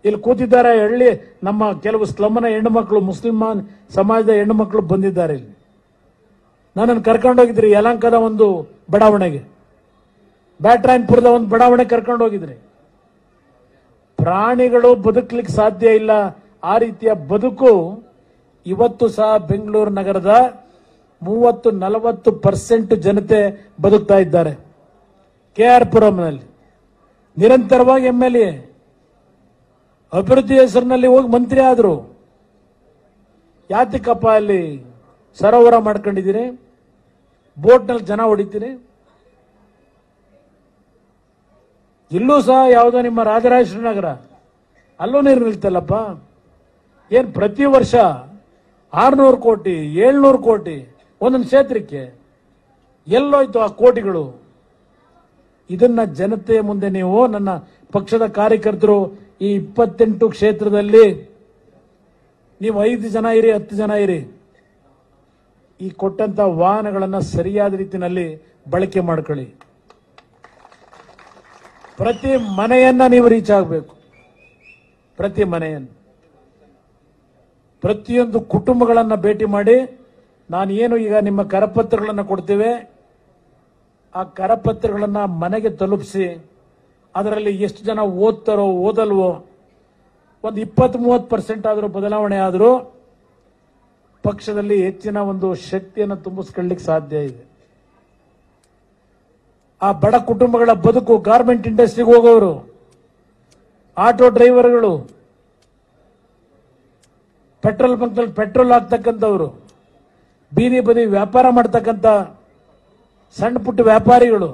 ಇಲ್ಲಿ ಕೂತಿದ್ದಾರೆ ಹಳ್ಳಿ ನಮ್ಮ ಕೆಲವು ಸ್ಲಮ್ನ ಹೆಣ್ಣು ಮಕ್ಕಳು ಮುಸ್ಲಿಮಾನ್ ಸಮಾಜದ ಹೆಣ್ಣು ಮಕ್ಕಳು ಬಂದಿದ್ದಾರೆ ಇಲ್ಲಿ ನನ್ನನ್ನು ಕರ್ಕೊಂಡೋಗಿದ್ರಿ ಯಲಂಕದ ಒಂದು ಬಡಾವಣೆಗೆ ಬ್ಯಾಟ್ರಾಯನ್ಪುರದ ಒಂದು ಬಡಾವಣೆ ಕರ್ಕೊಂಡು ಹೋಗಿದ್ರಿ ಪ್ರಾಣಿಗಳು ಬದುಕಲಿಕ್ಕೆ ಸಾಧ್ಯ ಇಲ್ಲ ಆ ರೀತಿಯ ಬದುಕು ಇವತ್ತು ಸಹ ಬೆಂಗಳೂರು ನಗರದ ಮೂವತ್ತು ನಲವತ್ತು ಪರ್ಸೆಂಟ್ ಜನತೆ ಬದುಕ್ತಾ ಇದ್ದಾರೆ ಕೆ ಆರ್ ಪುರಂನಲ್ಲಿ ನಿರಂತರವಾಗಿ ಎಂ ಎಲ್ ಎ ಅಭಿವೃದ್ಧಿ ಹೆಸರಿನಲ್ಲಿ ಹೋಗಿ ಮಂತ್ರಿ ಆದ್ರು ಯಾತಿಕಪ್ಪ ಅಲ್ಲಿ ಸರೋವರ ಮಾಡ್ಕೊಂಡಿದ್ದೀರಿ ಬೋಟ್ನಲ್ಲಿ ಜನ ಹೊಡಿತೀರಿ ಇಲ್ಲೂ ಸಹ ಯಾವುದೋ ನಿಮ್ಮ ರಾಜರಾಜೇಶ್ವರಿ ನಗರ ಅಲ್ಲೂ ನೀರು ನಿಲ್ತಲ್ಲಪ್ಪ ಏನ್ ಪ್ರತಿ ವರ್ಷ ಆರ್ನೂರು ಕೋಟಿ ಏಳ್ನೂರು ಕೋಟಿ ಒಂದೊಂದು ಕ್ಷೇತ್ರಕ್ಕೆ ಎಲ್ಲೋಯ್ತು ಆ ಕೋಟಿಗಳು ಇದನ್ನ ಜನತೆಯ ಮುಂದೆ ನೀವು ನನ್ನ ಪಕ್ಷದ ಕಾರ್ಯಕರ್ತರು ಈ ಇಪ್ಪತ್ತೆಂಟು ಕ್ಷೇತ್ರದಲ್ಲಿ ನೀವು ಐದು ಜನ ಇರಿ ಹತ್ತು ಜನ ಇರಿ ಈ ಕೊಟ್ಟಂತ ವಾಹನಗಳನ್ನ ಸರಿಯಾದ ರೀತಿಯಲ್ಲಿ ಬಳಕೆ ಮಾಡ್ಕೊಳ್ಳಿ ಪ್ರತಿ ಮನೆಯನ್ನ ನೀವು ರೀಚ್ ಆಗಬೇಕು ಪ್ರತಿ ಮನೆಯನ್ನು ಪ್ರತಿಯೊಂದು ಕುಟುಂಬಗಳನ್ನ ಭೇಟಿ ಮಾಡಿ ನಾನು ಏನು ಈಗ ನಿಮ್ಮ ಕರಪತ್ರಗಳನ್ನು ಕೊಡ್ತೇವೆ ಆ ಕರಪತ್ರಗಳನ್ನ ಮನೆಗೆ ತಲುಪಿಸಿ ಅದರಲ್ಲಿ ಎಷ್ಟು ಜನ ಓದ್ತಾರೋ ಓದಲ್ವೋ ಒಂದು ಇಪ್ಪತ್ತ್ ಮೂವತ್ತು ಪರ್ಸೆಂಟ್ ಆದರೂ ಬದಲಾವಣೆ ಆದರೂ ಪಕ್ಷದಲ್ಲಿ ಹೆಚ್ಚಿನ ಒಂದು ಶಕ್ತಿಯನ್ನು ತುಂಬಿಸ್ಕೊಳ್ಳಿಕ್ಕೆ ಸಾಧ್ಯ ಇದೆ ಆ ಬಡ ಕುಟುಂಬಗಳ ಬದುಕು ಗಾರ್ಮೆಂಟ್ ಇಂಡಸ್ಟ್ರಿಗೆ ಹೋಗೋರು ಆಟೋ ಡ್ರೈವರ್ಗಳು ಪೆಟ್ರೋಲ್ ಬಂಕ್ನಲ್ಲಿ ಪೆಟ್ರೋಲ್ ಹಾಕ್ತಕ್ಕಂಥವ್ರು ಬೀದಿ ಬದಿ ವ್ಯಾಪಾರ ಮಾಡ್ತಕ್ಕಂಥ ಸಣ್ಣ ಪುಟ್ಟ ವ್ಯಾಪಾರಿಗಳು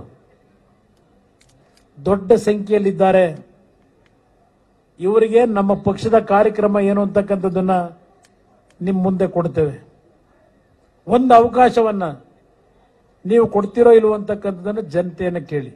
ದೊಡ್ಡ ಸಂಖ್ಯೆಯಲ್ಲಿದ್ದಾರೆ ಇವರಿಗೆ ನಮ್ಮ ಪಕ್ಷದ ಕಾರ್ಯಕ್ರಮ ಏನು ಅಂತಕ್ಕಂಥದ್ದನ್ನ ನಿಮ್ಮ ಮುಂದೆ ಕೊಡ್ತೇವೆ ಒಂದು ಅವಕಾಶವನ್ನ ನೀವು ಕೊಡ್ತಿರೋ ಇಲ್ವೋ ಅಂತಕ್ಕಂಥದ್ದನ್ನು ಜನತೆಯನ್ನು ಕೇಳಿ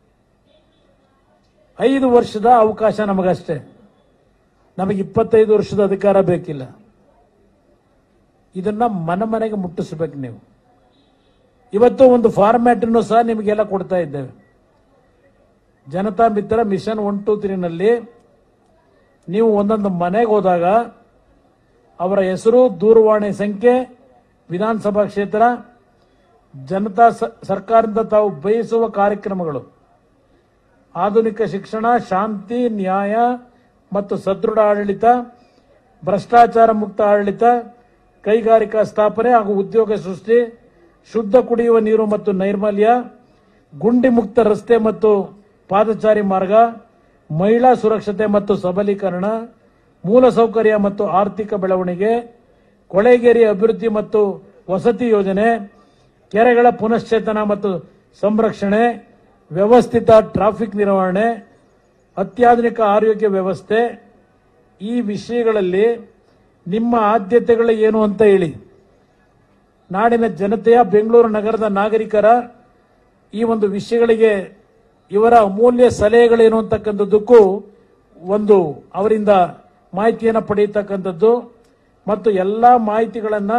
ಐದು ವರ್ಷದ ಅವಕಾಶ ನಮಗಷ್ಟೇ ನಮಗೆ ಇಪ್ಪತ್ತೈದು ವರ್ಷದ ಅಧಿಕಾರ ಬೇಕಿಲ್ಲ ಇದನ್ನ ಮನೆ ಮನೆಗೆ ಮುಟ್ಟಿಸ್ಬೇಕು ನೀವು ಇವತ್ತು ಒಂದು ಫಾರ್ಮ್ಯಾಟ್ ಅನ್ನು ಸಹ ನಿಮಗೆಲ್ಲ ಕೊಡ್ತಾ ಇದ್ದೇವೆ Janata Mitra mission one two ತ್ರೀನಲ್ಲಿ ನೀವು ಒಂದೊಂದು ಮನೆಗೆ ಹೋದಾಗ ಅವರ ಹೆಸರು ದೂರವಾಣಿ ಸಂಖ್ಯೆ ವಿಧಾನಸಭಾ ಕ್ಷೇತ್ರ ಜನತಾ ಸ- ಸರ್ಕಾರದಿಂದ ತಾವು ಬಯಸುವ ಕಾರ್ಯಕ್ರಮಗಳು ಆಧುನಿಕ ಶಿಕ್ಷಣ ಶಾಂತಿ ನ್ಯಾಯ ಮತ್ತು ಸದೃಢ ಆಡಳಿತ ಭ್ರಷ್ಟಾಚಾರ ಮುಕ್ತ ಆಡಳಿತ ಕೈಗಾರಿಕಾ ಸ್ಥಾಪನೆ ಹಾಗೂ ಉದ್ಯೋಗ ಸೃಷ್ಟಿ ಶುದ್ಧ ಕುಡಿಯುವ ನೀರು ಮತ್ತು ನೈರ್ಮಲ್ಯ ಗುಂಡಿ ಮುಕ್ತ ರಸ್ತೆ ಮತ್ತು ಪಾದಚಾರಿ ಮಾರ್ಗ ಮಹಿಳಾ ಸುರಕ್ಷತೆ ಮತ್ತು ಸಬಲೀಕರಣ ಮೂಲಸೌಕರ್ಯ ಮತ್ತು ಆರ್ಥಿಕ ಬೆಳವಣಿಗೆ ಕೊಳೆಗೇರಿ ಅಭಿವೃದ್ಧಿ ಮತ್ತು ವಸತಿ ಯೋಜನೆ ಕೆರೆಗಳ ಪುನಶ್ಚೇತನ ಮತ್ತು ಸಂರಕ್ಷಣೆ ವ್ಯವಸ್ಥಿತ ಟ್ರಾಫಿಕ್ ನಿರ್ವಹಣೆ ಅತ್ಯಾಧುನಿಕ ಆರೋಗ್ಯ ವ್ಯವಸ್ಥೆ ಈ ವಿಷಯಗಳಲ್ಲಿ ನಿಮ್ಮ ಆದ್ಯತೆಗಳು ಏನು ಅಂತ ಹೇಳಿ ನಾಡಿನ ಜನತೆಯ ಬೆಂಗಳೂರು ನಗರದ ನಾಗರಿಕರ ಈ ಒಂದು ವಿಷಯಗಳಿಗೆ ಇವರ ಅಮೂಲ್ಯ ಸಲಹೆಗಳೇನು ಅಂತಕ್ಕಂಥದ್ದಕ್ಕೂ ಒಂದು ಅವರಿಂದ ಮಾಹಿತಿಯನ್ನು ಪಡೆಯತಕ್ಕಂಥದ್ದು ಮತ್ತು ಎಲ್ಲ ಮಾಹಿತಿಗಳನ್ನು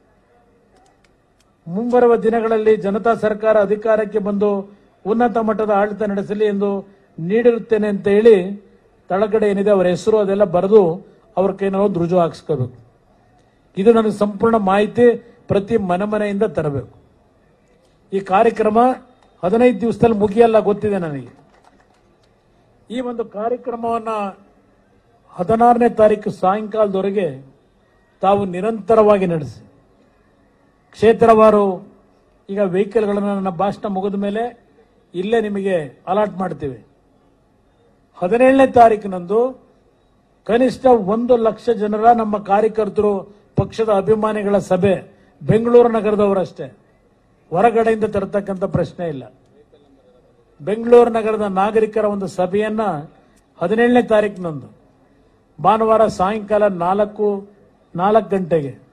ಮುಂಬರುವ ದಿನಗಳಲ್ಲಿ ಜನತಾ ಸರ್ಕಾರ ಅಧಿಕಾರಕ್ಕೆ ಬಂದು ಉನ್ನತ ಮಟ್ಟದ ಆಡಳಿತ ನಡೆಸಲಿ ಎಂದು ನೀಡಿರುತ್ತೇನೆ ಅಂತ ಹೇಳಿ ತಳಗಡೆ ಏನಿದೆ ಅವರ ಹೆಸರು ಅದೆಲ್ಲ ಬರೆದು ಅವ್ರ ಕೈನ ಒಂದು ರುಜು ಹಾಕ್ಸ್ಕೋಬೇಕು ಇದು ನನಗೆ ಸಂಪೂರ್ಣ ಮಾಹಿತಿ ಪ್ರತಿ ಮನೆ ಮನೆಯಿಂದ ತರಬೇಕು ಈ ಕಾರ್ಯಕ್ರಮ ಹದಿನೈದು ದಿವಸದಲ್ಲಿ ಮುಗಿಯಲ್ಲ ಗೊತ್ತಿದೆ ನನಗೆ ಈ ಒಂದು ಕಾರ್ಯಕ್ರಮವನ್ನ ಹದಿನಾರನೇ ತಾರೀಕು ಸಾಯಂಕಾಲದವರೆಗೆ ತಾವು ನಿರಂತರವಾಗಿ ನಡೆಸಿ ಕ್ಷೇತ್ರವಾರು ಈಗ ವೆಹಿಕಲ್ಗಳನ್ನು ನನ್ನ ಭಾಷಣ ಮುಗಿದ ಮೇಲೆ ಇಲ್ಲೇ ನಿಮಗೆ ಅಲಾಟ್ ಮಾಡ್ತೀವಿ ಹದಿನೇಳನೇ ತಾರೀಕಿನಂದು ಕನಿಷ್ಠ ಒಂದು ಲಕ್ಷ ಜನರ ನಮ್ಮ ಕಾರ್ಯಕರ್ತರು ಪಕ್ಷದ ಅಭಿಮಾನಿಗಳ ಸಭೆ ಬೆಂಗಳೂರು ನಗರದವರಷ್ಟೇ ಹೊರಗಡೆಯಿಂದ ತರತಕ್ಕಂಥ ಪ್ರಶ್ನೆ ಇಲ್ಲ ಬೆಂಗಳೂರು ನಗರದ ನಾಗರಿಕರ ಒಂದು ಸಭೆಯನ್ನ ಹದಿನೇಳನೇ ತಾರೀಕಿನಂದು ಭಾನುವಾರ ಸಾಯಂಕಾಲ ನಾಲ್ಕು ನಾಲ್ಕು ಗಂಟೆಗೆ